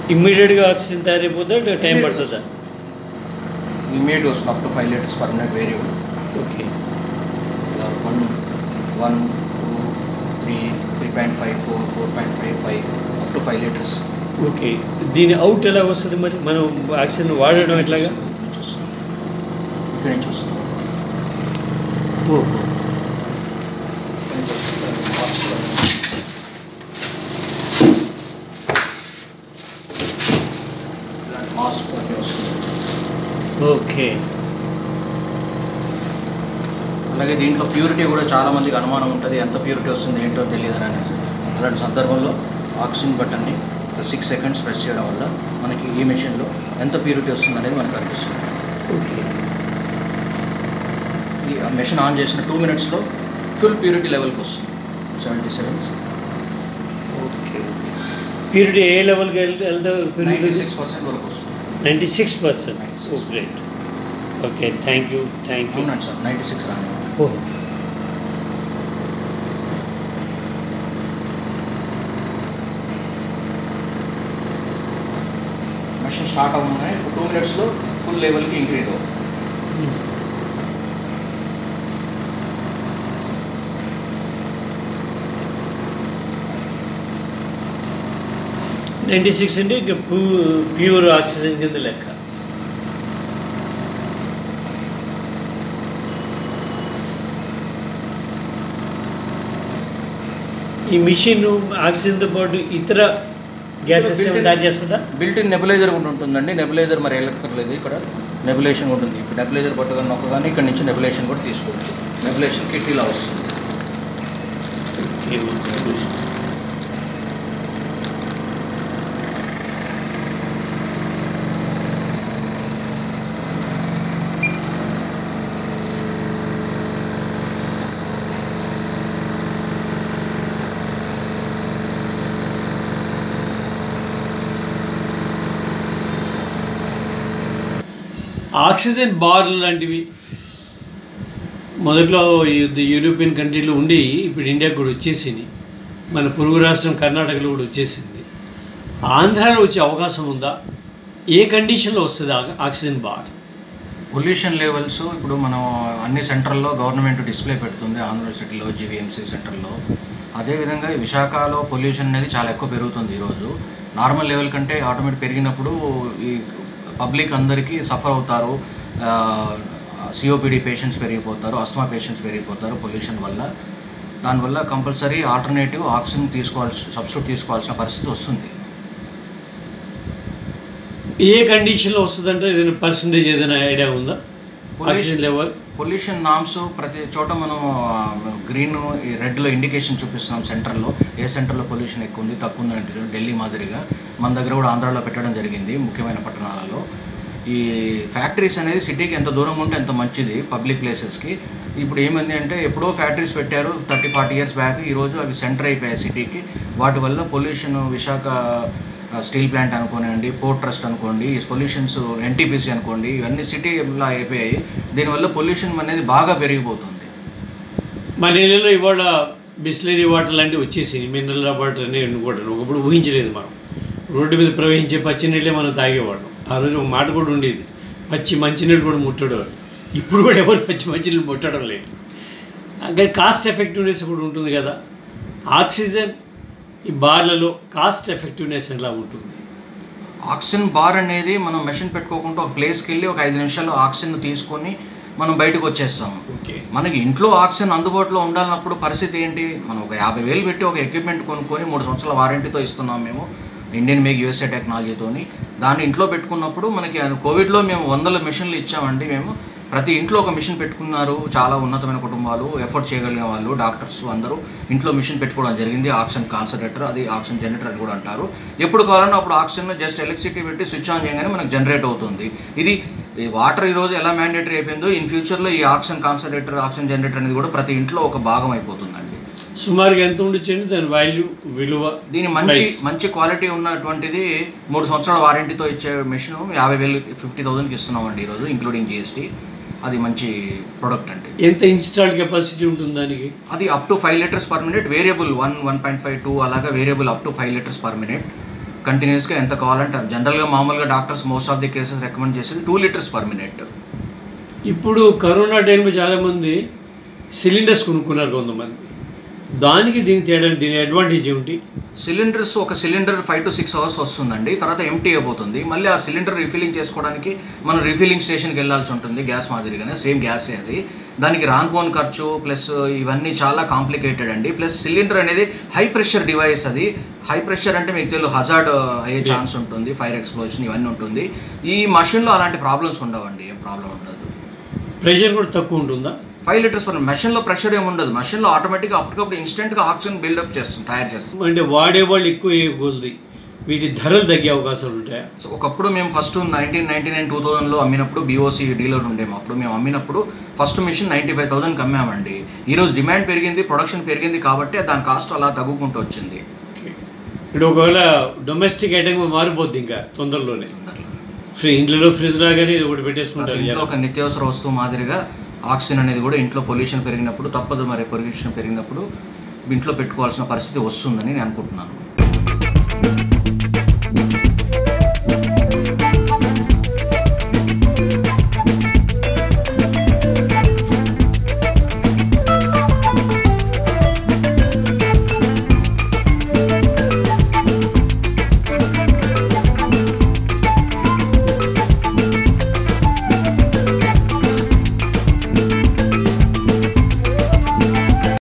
ఇమ్మీడియట్గా ఆక్సిజన్ తయారైపోతుందా time Immediate పడుతుందా ఇమీడియట్ వస్తుంది up to five litres per minute variable okay ఇలా one one two three three point five four four point five five up to five litres okay దీని out ఎలా వస్తుంది మరి మనం ఆక్సిజన్ వాడడం ఎట్లాగా ఇక్కడ నుంచి వస్తుంది ఓహో మాస్క్ వస్తుంది ఓకే అలాగే దీంట్లో ప్యూరిటీ కూడా చాలా మందికి అనుమానం ఉంటుంది ఎంత ప్యూరిటీ వస్తుంది ఏంటో తెలియదు అని అలాంటి సందర్భంలో ఆక్సిజన్ బటన్ని సిక్స్ సెకండ్స్ ప్రెస్ చేయడం వల్ల మనకి ఈ మెషిన్లో ఎంత ప్యూరిటీ వస్తుంది అనేది మనకు అనిపిస్తుంది ఓకే ఈ మెషిన్ ఆన్ చేసిన టూ మినిట్స్లో ఫుల్ ప్యూరిటీ లెవెల్కి వస్తుంది సెవెంటీ సెవెన్ ఓకే ప్యూరిటీ ఏ లెవెల్కి వెళ్తా నైంటీ సిక్స్ పర్సెంట్ వరకు వస్తుంది ninety six percent oh great okay thank you thank you అవునండి సార్ నైంటీ సిక్స్ రాని ఓ మెషిన్ స్టార్ట్ అవ్వగానే టూ మినిట్స్లో ఫుల్ లెవెల్కి ఇంక్రీజ్ అవుతుంది నైంటీ సిక్స్ అంటే ఇక ప్యూర్ ఆక్సిజన్ కింద లెక్క ఈ మిషన్ ఆక్సిజన్తో పాటు ఇతర గ్యాసెస్ Built-in- తయారు చేస్తుందా బిల్ట్ ఇన్ నెబులైజర్ కూడా ఉంటుందండి నెబులైజర్ మరి ఎలక్ట్రలేదు ఇక్కడ నెబులేషన్ ఉంటుంది ఇప్పుడు నెబులైజర్ పట్టుకొని నొక్కగానే ఇక్కడ నుంచి నెబులేషన్ కూడా తీసుకోవచ్చు నెబులేషన్ కిట్ ఇలా వస్తుంది ఆక్సిజన్ బార్లు లాంటివి మొదట్లో ఈ యూరోపియన్ కంట్రీలో ఉండి ఇప్పుడు ఇండియాకు కూడా వచ్చేసింది మన పొరుగు రాష్ట్రం కర్ణాటకలో కూడా వచ్చేసింది ఆంధ్రాలో వచ్చే అవకాశం ఉందా ఏ కండిషన్లో వస్తుంది ఆ- ఆక్సిజన్ బార్ పొల్యూషన్ లెవెల్స్ ఇప్పుడు మనం అన్ని సెంటర్లో గవర్నమెంట్ డిస్ప్లే పెడుతుంది ఆంధ్ర సిటీలో జీవీఎంసీ సెంటర్లో అదేవిధంగా ఈ విశాఖలో పొల్యూషన్ అనేది చాలా ఎక్కువ పెరుగుతుంది ఈరోజు నార్మల్ లెవెల్ కంటే ఆటోమేటిక్ పెరిగినప్పుడు ఈ పబ్లిక్ అందరికీ సఫర్ అవుతారు సిఓపిడి పేషెంట్స్ పెరిగిపోతారు అస్మా పేషెంట్స్ పెరిగిపోతారు పొల్యూషన్ వల్ల దానివల్ల కంపల్సరీ ఆల్టర్నేటివ్ ఆక్సిజన్ తీసుకోవాల్సి సబ్స్టిట్యూట్ తీసుకోవాల్సిన పరిస్థితి వస్తుంది ఏ కండిషన్లో వస్తుందంటే ఏదైనా పర్సంటేజ్ ఏదైనా ఐడియా ఉందా ఆక్సిజన్ లెవెల్ పొల్యూషన్ నామ్స్ ప్రతి చోట మనం గ్రీన్ రెడ్లో ఇండికేషన్ చూపిస్తున్నాం సెంటర్లో ఏ సెంటర్లో పొల్యూషన్ ఎక్కువ ఉంది తక్కువ ఉంది అంటే ఢిల్లీ మాదిరిగా మన దగ్గర కూడా ఆంధ్రాలో పెట్టడం జరిగింది ముఖ్యమైన పట్టణాలలో ఈ ఫ్యాక్టరీస్ అనేది సిటీకి ఎంత దూరం ఉంటే ఎంత మంచిది పబ్లిక్ ప్లేసెస్కి ఇప్పుడు ఏమైంది అంటే ఎప్పుడో ఫ్యాక్టరీస్ పెట్టారు థర్టీ ఫార్టీ ఇయర్స్ బ్యాక్ ఈరోజు అవి సెంటర్ అయిపోయాయి సిటీకి వాటి వల్ల పొల్యూషన్ విశాఖ స్టీల్ ప్లాంట్ అనుకోనివ్వండి పోర్ట్ ట్రస్ట్ అనుకోండి ఈ పొల్యూషన్స్ ఎన్టీపీసీ అనుకోండి ఇవన్నీ సిటీలో అయిపోయాయి దీనివల్ల పొల్యూషన్ అనేది బాగా పెరిగిపోతుంది మా నెలలో ఇవాళ బిస్లరీ వాటర్ లాంటివి వచ్చేసి మినరల్ వాటర్ అనేవి కూడా ఒకప్పుడు ఊహించలేదు మనం రోడ్డు మీద ప్రవహించే పచ్చి నీళ్ళే మనం తాగేవాళ్ళం ఆ రోజు ఒక మాట కూడా ఉండేది పచ్చి మంచినీళ్ళు కూడా ముట్టడం ఇప్పుడు కూడా ఎవరు పచ్చి మంచినీళ్ళు ముట్టడం లేదు అక్కడ కాస్ట్ ఎఫెక్టివ్నెస్ కూడా ఉంటుంది కదా ఆక్సిజన్ ఈ బార్లలో కాస్ట్ ఎఫెక్టివ్నెస్ ఎలా ఉంటుంది ఆక్సిజన్ బార్ అనేది మనం మెషిన్ పెట్టుకోకుండా ఒక ప్లేస్కి వెళ్ళి ఒక ఐదు నిమిషాలు ఆక్సిజన్ తీసుకొని మనం బయటకు వచ్చేస్తాము ఓకే మనకి ఇంట్లో ఆక్సిజన్ అందుబాటులో ఉండాలన్నప్పుడు పరిస్థితి ఏంటి మనం ఒక యాభై వేలు పెట్టి ఒక ఎక్విప్మెంట్ కొనుక్కొని మూడు సంవత్సరాల వారంటీతో ఇస్తున్నాం మేము ఇండియన్ మేక్ యూఎస్ఏ టెక్నాలజీతోని దాన్ని ఇంట్లో పెట్టుకున్నప్పుడు మనకి అది కోవిడ్లో మేము వందల మిషన్లు ఇచ్చామండి మేము ప్రతి ఇంట్లో ఒక మిషన్ పెట్టుకున్నారు చాలా ఉన్నతమైన కుటుంబాలు ఎఫర్ట్ చేయగలిగిన వాళ్ళు డాక్టర్స్ అందరూ ఇంట్లో మిషన్ పెట్టుకోవడం జరిగింది ఆక్సిజన్ కాన్సన్ట్రేటర్ అది ఆక్సిజన్ జనరేటర్ అని కూడా అంటారు ఎప్పుడు కావాలన్నా అప్పుడు ఆక్సిజన్ జస్ట్ ఎలక్ట్రిసిటీ పెట్టి స్విచ్ ఆన్ చేయగానే మనకు జనరేట్ అవుతుంది ఇది ఈ వాటర్ ఈరోజు ఎలా మ్యాండేటరీ అయిపోయిందో ఇన్ ఫ్యూచర్లో ఈ ఆక్సిజన్ కాన్సన్ట్రేటర్ ఆక్సిజన్ జనరేటర్ అనేది కూడా ప్రతి ఇంట్లో ఒక భాగం అయిపోతుందండి సుమారుగా ఎంత ఉండొచ్చండి దాని వాల్యూ విలువ దీని మంచి Price. మంచి క్వాలిటీ ఉన్నటువంటిది మూడు సంవత్సరాల వారంటీతో ఇచ్చే మెషిన్ యాభై వేలు ఫిఫ్టీ థౌసండ్కి ఇస్తున్నామండి ఈరోజు ఇంక్లూడింగ్ జిఎస్టీ అది మంచి ప్రొడక్ట్ అండి ఎంత ఇన్స్టాల్ కెపాసిటీ ఉంటుంది దానికి అది up to five litres per minute variable one one point five two అలాగా variable up to five litres per minute కంటిన్యూస్గా ఎంత కావాలంటే జనరల్గా మామూలుగా doctors most of the cases recommend చేసేది టూ లీటర్స్ పర్ మినిట్ ఇప్పుడు కరోనా టైంలో చాలామంది సిలిండర్స్ కొనుక్కున్నారు కొంతమంది దానికి దీనికి తేడా దీని అడ్వాంటేజ్ ఏమిటి సిలిండర్స్ ఒక cylinder five to six hours వస్తుందండి తర్వాత ఎంటీ అయిపోతుంది మళ్ళీ ఆ సిలిండర్ రీఫిల్లింగ్ చేసుకోవడానికి మనం రీఫిల్లింగ్ స్టేషన్కి వెళ్ళాల్సి ఉంటుంది గ్యాస్ మాదిరిగానే సేమ్ గ్యాసే అది దానికి రాన్పోన్ ఖర్చు ప్లస్ ఇవన్నీ చాలా కాంప్లికేటెడ్ అండి ప్లస్ సిలిండర్ అనేది హై ప్రెషర్ డివైస్ అది హై ప్రెషర్ అంటే మీకు తెలుసు హజార్డ్ అయ్యే ఛాన్స్ ఉంటుంది ఫైర్ ఎక్స్ప్లోజన్ ఇవన్నీ ఉంటుంది ఈ మషిన్లో అలాంటి ప్రాబ్లమ్స్ ఉండవండి ఏం ప్రాబ్లం ఉండదు ప్రెషర్ కూడా తక్కువ ఉంటుందా ఫైవ్ లీటర్స్ పర్ మెషిన్లో ప్రెషర్ ఏమి ఉండదు మెషిన్లో ఆటోమేటిక్గా అప్పటికప్పుడు ఇన్స్టెంట్గా ఆక్సిజన్ బిల్డప్ చేస్తుంది తయారు చేస్తుంది అంటే వాడేవాళ్ళు ఎక్కువ వేయకూడదు వీటి ధరలు తగ్గే అవకాశాలు ఉంటాయా సో ఒకప్పుడు మేము first nineteen ninety nine two థౌసండ్లో అమ్మినప్పుడు బీఓసీ డీలర్ ఉండేము అప్పుడు మేము అమ్మినప్పుడు ఫస్ట్ మిషన్ నైంటీ ఫైవ్ థౌసండ్కి అమ్మామండి ఈరోజు డిమాండ్ పెరిగింది ప్రొడక్షన్ పెరిగింది కాబట్టి దాని కాస్ట్ అలా తగ్గుకుంటూ వచ్చింది ఇప్పుడు ఒకవేళ డొమెస్టిక్ ఐటమ్ మారిపోద్ది ఇంకా తొందరలోనే ఫ్రీ ఇంట్లో ఫ్రిడ్జ్ లాగానే ఇది ఒకటి ప్రతి పెట్టేసుకుంటారు ఇంట్లో జనం. ఒక నిత్యావసర వస్తువు మాదిరిగా ఆక్సిజన్ అనేది కూడా ఇంట్లో పొల్యూషన్ పెరిగినప్పుడు తప్పదు మరి పొల్యూషన్ పెరిగినప్పుడు ఇంట్లో పెట్టుకోవాల్సిన పరిస్థితి వస్తుందని నేను అనుకుంటున్నాను